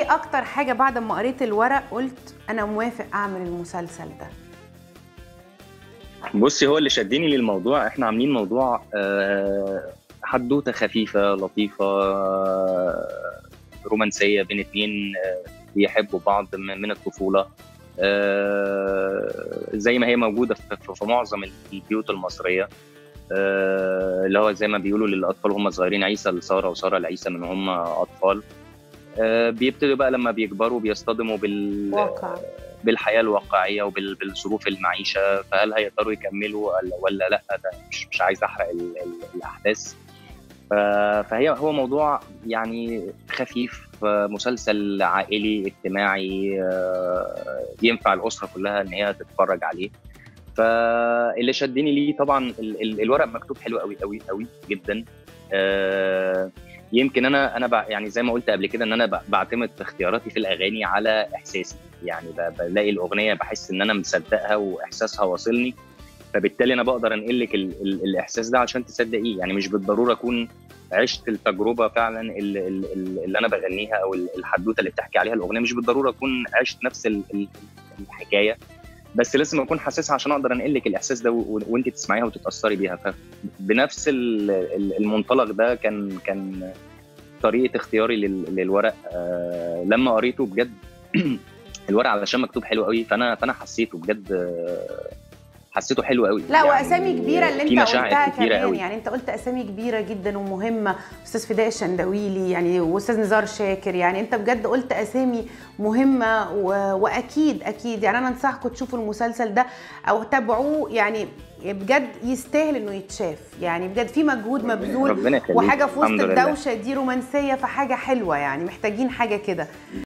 ايه اكتر حاجه بعد ما قريت الورق قلت انا موافق اعمل المسلسل ده بصي هو اللي شدني للموضوع احنا عاملين موضوع آه، حدوته خفيفه لطيفه آه، رومانسيه بين اتنين آه، بيحبوا بعض من من الطفوله آه، زي ما هي موجوده في في- في معظم البيوت المصريه آه، اللي هو زي ما بيقولوا للاطفال هم صغيرين عيسى لساره وساره لعيسى من هم اطفال آه، بيبتدوا بقى لما بيكبروا بيصطدموا بال واقع بالحياه الواقعيه وبالظروف المعيشه فهل هيقدروا يكملوا ولا, ولا لا ده مش مش عايز احرق ال ال الاحداث ف- فهي هو موضوع يعني خفيف آه، مسلسل عائلي اجتماعي آه، ينفع الاسره كلها ان هي تتفرج عليه فاللي شدني ليه طبعا ال- ال- الورق مكتوب حلو قوي قوي قوي جدا آه، يمكن انا انا بع- يعني زي ما قلت قبل كده ان انا ب- بعتمد في اختياراتي في الاغاني على احساسي يعني ب- بلاقي الاغنيه بحس ان انا مصدقها واحساسها واصلني فبالتالي انا بقدر انقل لك ال- ال- الاحساس ده عشان تصدقيه يعني مش بالضروره اكون عشت التجربه فعلا اللي, اللي, اللي انا بغنيها او ال- الحدوته اللي بتحكي عليها الاغنيه مش بالضروره اكون عشت نفس ال- ال- الحكايه بس لازم اكون حاسسها عشان اقدر انقل لك الاحساس ده و- وانت تسمعيها وتتاثري بيها فبنفس ال- ال- المنطلق ده كان كان طريقه اختياري لل- للورق آه، لما قريته بجد الورق علشان مكتوب حلو قوي فانا فانا حسيته بجد آه، حسيته حلو قوي لا واسامي كبيره اللي في انت مشاعر قلتها كتيرة كمان قوي. يعني انت قلت اسامي كبيره جدا ومهمه استاذ فداء الشندويلي يعني واستاذ نزار شاكر يعني انت بجد قلت اسامي مهمه و... واكيد اكيد يعني انا انصحكم تشوفوا المسلسل ده او تابعوه يعني بجد يستاهل انه يتشاف يعني بجد في مجهود مبذول ربنا يخليك وحاجه في وسط الحمد لله. الدوشه دي رومانسيه فحاجه حلوه يعني محتاجين حاجه كده